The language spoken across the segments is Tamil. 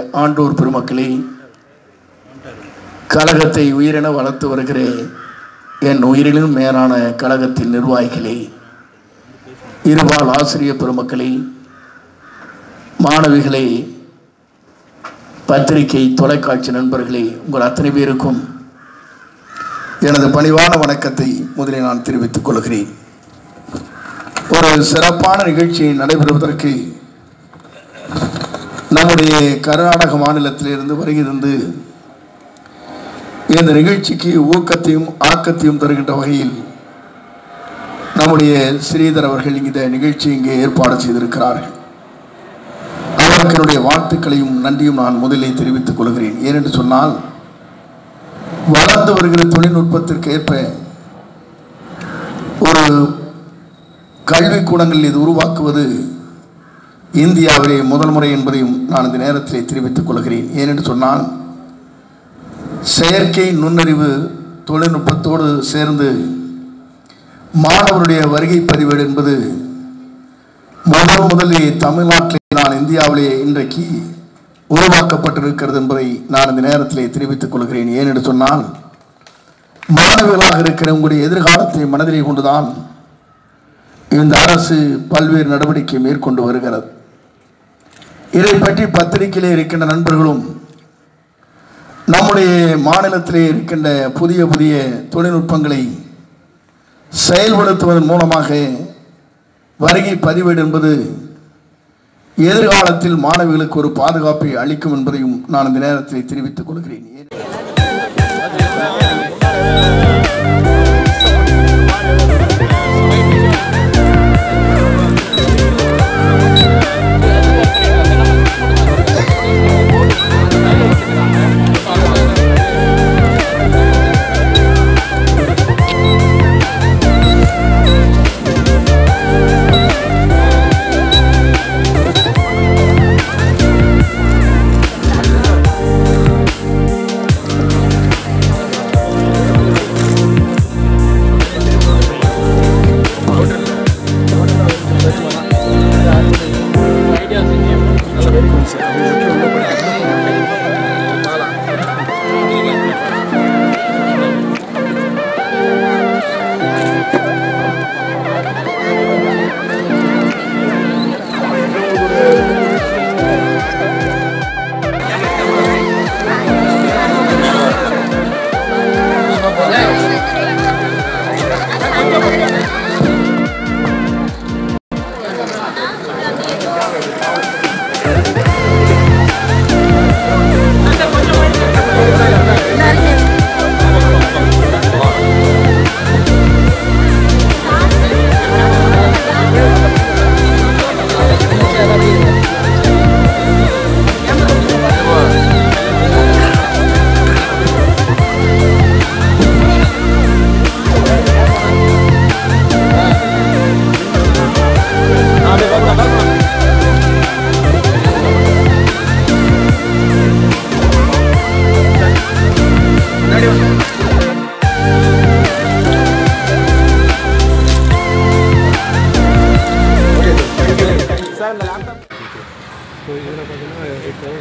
ஆண்டோர் பெருமக்களே கழகத்தை உயிரென வளர்த்து வருகிற என் உயிரிலும் மேலான கழகத்தின் நிர்வாகிகளே இருபால் ஆசிரியர் பெருமக்களே மாணவிகளே பத்திரிகை தொலைக்காட்சி நண்பர்களே உங்கள் அத்தனை பேருக்கும் எனது பணிவான வணக்கத்தை முதலில் நான் தெரிவித்துக் கொள்கிறேன் ஒரு சிறப்பான நிகழ்ச்சி நடைபெறுவதற்கு நம்முடைய கர்நாடக மாநிலத்திலிருந்து வருகை தந்து இந்த நிகழ்ச்சிக்கு ஊக்கத்தையும் ஆக்கத்தையும் தருகின்ற வகையில் நம்முடைய ஸ்ரீதர் அவர்கள் இந்த நிகழ்ச்சி இங்கே ஏற்பாடு செய்திருக்கிறார்கள் அவருக்கு என்னுடைய வாழ்த்துக்களையும் நன்றியும் நான் முதலில் தெரிவித்துக் கொள்கிறேன் ஏனென்று சொன்னால் வளர்ந்து வருகிற தொழில்நுட்பத்திற்கு ஏற்ப ஒரு கல்விக்கூடங்கள் இது உருவாக்குவது இந்தியாவிலே முதல் முறை என்பதையும் நான் இந்த நேரத்திலே தெரிவித்துக் கொள்கிறேன் ஏனென்று சொன்னால் செயற்கை நுண்ணறிவு தொழில்நுட்பத்தோடு சேர்ந்து மாணவருடைய வருகை பதிவேடு என்பது முதல் முதலில் தமிழ்நாட்டிலே நான் இந்தியாவிலே இன்றைக்கு உருவாக்கப்பட்டிருக்கிறது என்பதை நான் இந்த நேரத்திலே தெரிவித்துக் கொள்கிறேன் ஏனென்று சொன்னால் மாணவர்களாக இருக்கிற உங்களுடைய எதிர்காலத்தை மனதிலே கொண்டுதான் இந்த அரசு பல்வேறு நடவடிக்கை மேற்கொண்டு வருகிறது இதை பற்றி பத்திரிகையிலே இருக்கின்ற நண்பர்களும் நம்முடைய மாநிலத்திலே இருக்கின்ற புதிய புதிய தொழில்நுட்பங்களை செயல்படுத்துவதன் மூலமாக வருகை பதிவேடு என்பது எதிர்காலத்தில் மாணவிகளுக்கு ஒரு பாதுகாப்பை அளிக்கும் என்பதையும் நான் இந்த நேரத்தில் தெரிவித்துக் கொள்கிறேன் ஸோ இதில் பார்த்தீங்கன்னா இப்போ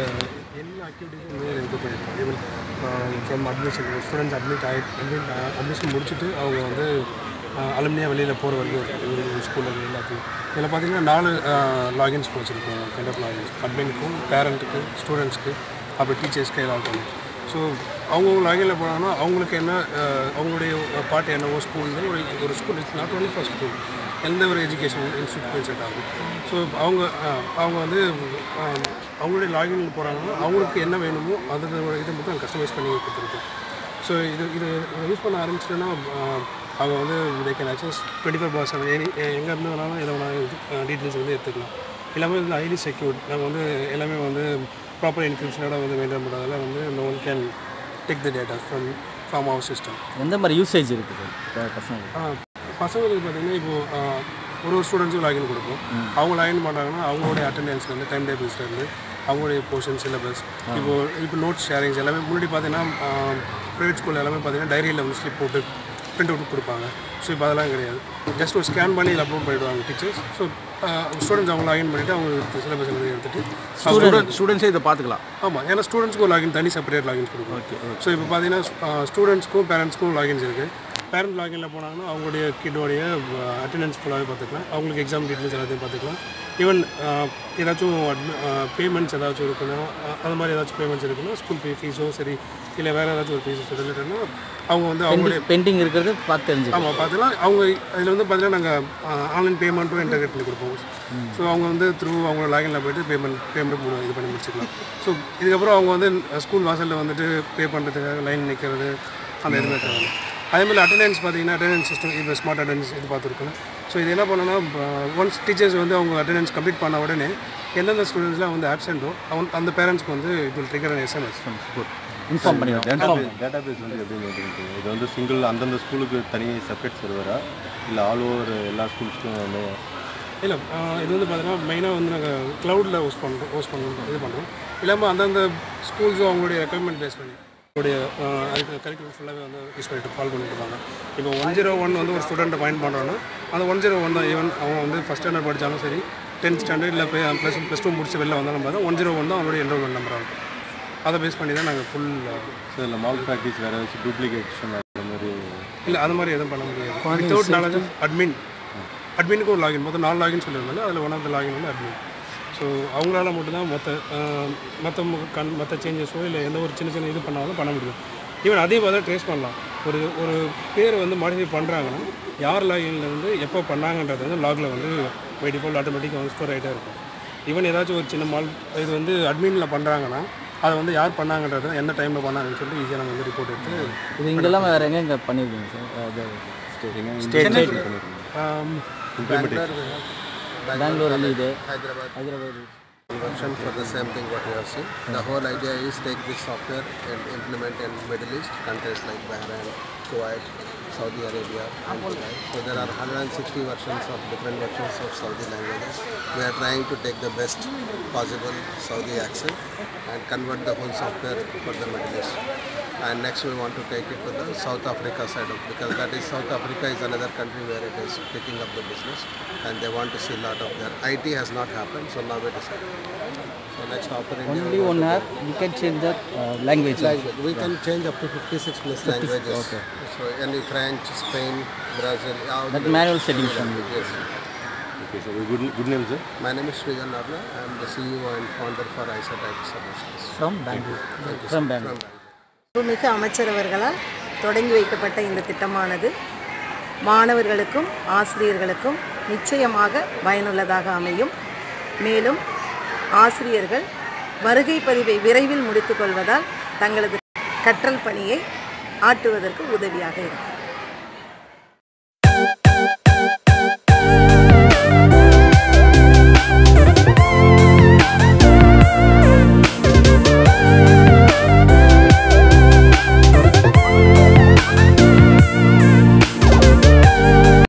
எல்லா ஆக்டிவிட்டீஸும் வந்து இது பண்ணியிருக்காங்க even from admission students admit ஆகி அட்மிட் அட்மிஷன் முடிச்சுட்டு அவங்க வந்து அலுமினியாக வெளியில் போகிற வரைக்கும் ஒரு ஸ்கூலில் எல்லாத்தையும் இதில் பார்த்தீங்கன்னா நாலு லாகின்ஸ் வச்சுருக்கோம் கைண்ட் ஆஃப் லாகின்ஸ் அட்மினுக்கும் பேரண்ட்டுக்கு ஸ்டூடெண்ட்ஸ்க்கு அப்புறம் டீச்சர்ஸ்க்கு எல்லாருக்கும் ஸோ அவங்கவுங்க லாகினில் போனாங்கன்னா அவங்களுக்கு என்ன அஹ், அவங்களுடைய பாட்டு என்னவோ ஸ்கூலில் ஒரு ஒரு school it's not only for school எந்த ஒரு எஜுகேஷன் இன்ஸ்டியூட் செட் ஆகும் ஸோ அவங்க அஹ், அவங்க வந்து அஹ், அவங்களுடைய லாகின் போகிறாங்கன்னா அவங்களுக்கு என்ன வேணுமோ அது இதை மட்டும் கஸ்டமைஸ் பண்ணி கொடுத்துருக்கோம் ஸோ இது இது யூஸ் பண்ண ஆரம்பிச்சிட்டோன்னா அவங்க வந்து they can access twenty four by seven any எங்கே இருந்து வேணாலும் எதை வேணாலும் டீட்டெயில்ஸ் வந்து எடுத்துக்கலாம் எல்லாமே வந்து ஹைலி செக்யூர்ட் நாங்கள் வந்து எல்லாமே வந்து ப்ராப்பர் என்கிரிப்ஷனோட வந்து மெயின்டைன் பண்ணுறதால வந்து no one can take the data from from our system எந்த மாதிரி யூசேஜ் இருக்குது இப்போ பசங்களுக்கு ஆ, பசங்களுக்கு பார்த்தீங்கன்னா இப்போ ஆ, ஒரு ஒரு ஸ்டூடெண்ட்ஸும் லாகின் கொடுப்போம் அவங்க லாகின் பண்ணுறாங்கன்னா அவங்களுடைய அட்டெண்டன்ஸ் வந்து டைம் டேபிள்ஸ்லேருந்து அவங்களுடைய போர்ஷன் சிலபஸ் இப்போ இப்போ நோட்ஸ் ஷேரிங்ஸ் எல்லாமே முன்னாடி பார்த்தீங்கன்னா ப்ரைவேட் ஸ்கூல் எல்லாமே பார்த்தீங்கன்னா டைரியில் வந்து ஸ்லிப் போட்டு பிரிண்ட் அவுட் கொடுப்பாங்க ஸோ இப்போ அதெல்லாம் கிடையாது ஜஸ்ட் ஒரு ஸ்கேன் பண்ணி இதில் அப்லோட் பண்ணிவிடுவாங்க டீச்சர்ஸ் ஸோ ஸ்டூடெண்ட்ஸ் அவங்க லாகின் பண்ணிவிட்டு அவங்க சிலபஸ் எல்லாத்தையும் எடுத்துகிட்டு ஸ்டூடெண்ட் ஸ்டூடெண்ட்ஸே இதை பார்த்துக்கலாம் ஆமாம் ஏன்னா ஸ்டூடெண்ட்ஸ்க்கு ஒரு லாகின் தனி செப்பரேட் லாகின்ஸ் கொடுக்கும் ஸோ இப்போ பார்த்தீங்கன்னா ஸ்டூடெண்ட்ஸ்க்கும் பேரண்ட்ஸ்க்கும் லாகின்ஸ் இருக்குது பேரண்ட் லாகினில் போனாங்கன்னா அவங்களுடைய கிட்டோடைய அட்டெண்டன்ஸ் ஃபுல்லாகவே பார்த்துக்கலாம் அவங்களுக்கு எக்ஸாம் டீட்டெயில்ஸ் எல்லாத்தையும் பார்த்துக்கலாம் ஈவன் ஏதாச்சும் பேமெண்ட்ஸ் ஏதாச்சும் இருக்குன்னா அஹ், அது மாதிரி ஏதாச்சும் பேமெண்ட்ஸ் இருக்குன்னா ஸ்கூல் ஃபீ ஃபீஸோ சரி இல்லை வேறு ஏதாச்சும் ஒரு ஃபீஸ் ரிலேட்டட்னா அவங்க வந்து அவங்களுடைய பெண்டிங் இருக்கிறது பார்த்து தெரிஞ்சுக்கலாம் ஆமாம் பார்த்துக்கலாம் அவங்க இதில் வந்து பார்த்தீங்கன்னா நாங்கள் ஆன்லைன் பேமெண்ட்டும் இன்டர்கேட் பண்ணி கொடுப்போம் ஸோ அவங்க வந்து த்ரூ அவங்க லாகினில் போயிட்டு பேமெண்ட் பேமெண்ட் இது பண்ணி முடிச்சுக்கலாம் ஸோ இதுக்கப்புறம் அவங்க வந்து ஸ்கூல் வாசலில் வந்துட்டு பே பண்ணுறதுக்காக லைன் நிற்கிறது அந்த எதுவுமே தேவை அதே மாதிரி அட்டண்டன்ஸ் பார்த்தீங்கன்னா அட்டண்டன்ஸ் சிஸ்டம் இப்போ ஸ்மார்ட் அட்டண்டன்ஸ் இது பார்த்துருக்கோம் ஸோ இது என்ன பண்ணோன்னா ஒன்ஸ் டீச்சர்ஸ் வந்து அவங்க அட்டண்டன்ஸ் கம்ப்ளீட் பண்ண உடனே எந்தெந்த ஸ்டூடெண்ட்ஸ்லாம் வந்து ஆப்சென்ட்டோ அவங்க அந்த பேரண்ட்ஸ்க்கு வந்து இது will trigger an SMS inform பண்ணிடுவோம் டேட்டா பேஸ் வந்து எப்படி மெயின்டைன் பண்ணுறது இது வந்து சிங்கிள் அந்தந்த ஸ்கூலுக்கு தனியாக செப்பரேட் சர்வரா இல்லை ஆல் ஓவர் எல்லா ஸ்கூல்ஸ்க்கும் வந்து இல்லை இது வந்து பார்த்தீங்கன்னா மெயினாக வந்து நாங்கள் க்ளவுடில் ஹோஸ்ட் பண்ணுறோம் ஹோஸ்ட் பண்ணுறோம் இது பண்ணுறோம் இல்லாமல் அந்தந்த ஸ்கூல்ஸும் அவங்களுடைய ரெக்குயர்மெண்ட் பேஸ் பண்ணி அவங்களுடைய ஆஹ், அதுக்கு கரிக்குலம் ஃபுல்லாகவே வந்து யூஸ் பண்ணிட்டு ஃபாலோ பண்ணிட்டு இருக்காங்க இப்போ ஒன் ஜீரோ ஒன் வந்து ஒரு ஸ்டூடெண்ட்டை பாயிண்ட் பண்ணுறோன்னா அந்த ஒன் ஜீரோ ஒன் தான் ஈவன் அவங்க வந்து ஃபஸ்ட் ஸ்டாண்டர்ட் படித்தாலும் சரி டென்த் ஸ்டாண்டர்ட் இல்லை ப்ளஸ் ப்ளஸ் டூ முடிச்சு வெளில வந்தாலும் பார்த்தா ஒன் ஜீரோ ஒன் தான் அவங்களுடைய என்ரோல்மெண்ட் நம்பர் ஆகும் அதை பேஸ் பண்ணி தான் நாங்கள் ஃபுல் ஸோ இதில் மால் ப்ராக்டிஸ் வேறு ஏதாச்சும் டூப்ளிகேஷன் அந்த மாதிரி இல்லை அது மாதிரி எதுவும் பண்ண முடியாது வித்தவுட் நாலேஜ் ஆஃப் அட்மின் அட்மினுக்கு ஒரு லாகின் மொத்தம் நாலு லாகின் சொல்லியிருந்தாங்க அதில் ஒன் ஆஃப் த லாகின் வந்து அட்மின் ஸோ அவங்களால மட்டும்தான் மற்ற மற்ற கண் மற்ற சேஞ்சஸோ இல்லை எந்த ஒரு சின்ன சின்ன இது பண்ணாலும் பண்ண முடியும் ஈவன் அதே மாதிரி தான் ட்ரேஸ் பண்ணலாம் ஒரு ஒரு பேரை வந்து மாடிஃபை பண்ணுறாங்கன்னா யார் லாகின்ல இருந்து எப்போ பண்ணாங்கன்றது வந்து லாகில் வந்து பை டிஃபால்ட் ஆட்டோமேட்டிக்காக வந்து ஸ்டோர் ஆகிட்டே இருக்கும் ஈவன் ஏதாச்சும் ஒரு சின்ன மால் இது வந்து அட்மினில் பண்ணுறாங்கன்னா அதை வந்து யார் பண்ணாங்கன்றது எந்த டைமில் பண்ணாங்கன்னு சொல்லிட்டு ஈஸியாக நம்ம வந்து ரிப்போர்ட் எடுத்து இது இங்கெல்லாம் வேறு எங்கே இங்கே பண்ணியிருக்கீங்க சார் அது ஸ்டேட் ஆம், பெங்களூர் இது Hyderabad Hyderabad version for the same thing what you have seen. The whole idea is take this software and implement in Middle East countries like Bahrain, Kuwait, Saudi Arabia, and Dubai. So there are 160 versions of different versions of Saudi languages. We are trying to take the best possible Saudi accent and convert the whole software for the Middle East. And next we want to take it to the South Africa side of because that is South Africa is another country where it is picking up the business and they want to see a lot of their IT has not happened so now it is happening. So next after India only one hour you can change the uh, language language. We can change up to 56 plus languages. So any French, Spain, Brazil. all that the- manual settings only Yes. Okay sir good good name sir My name is Srijan Narla. I am the CEO and founder for ISAT IT Solutions. from Bangalore from Bangalore மிகு அமைச்சர் அவர்களால் தொடங்கி வைக்கப்பட்ட இந்த திட்டமானது மாணவர்களுக்கும் ஆசிரியர்களுக்கும் நிச்சயமாக பயனுள்ளதாக அமையும் மேலும் ஆசிரியர்கள் வருகை பதிவை விரைவில் முடித்துக்கொள்வதால் தங்களது கற்றல் பணியை ஆற்றுவதற்கு உதவியாக இருக்கும்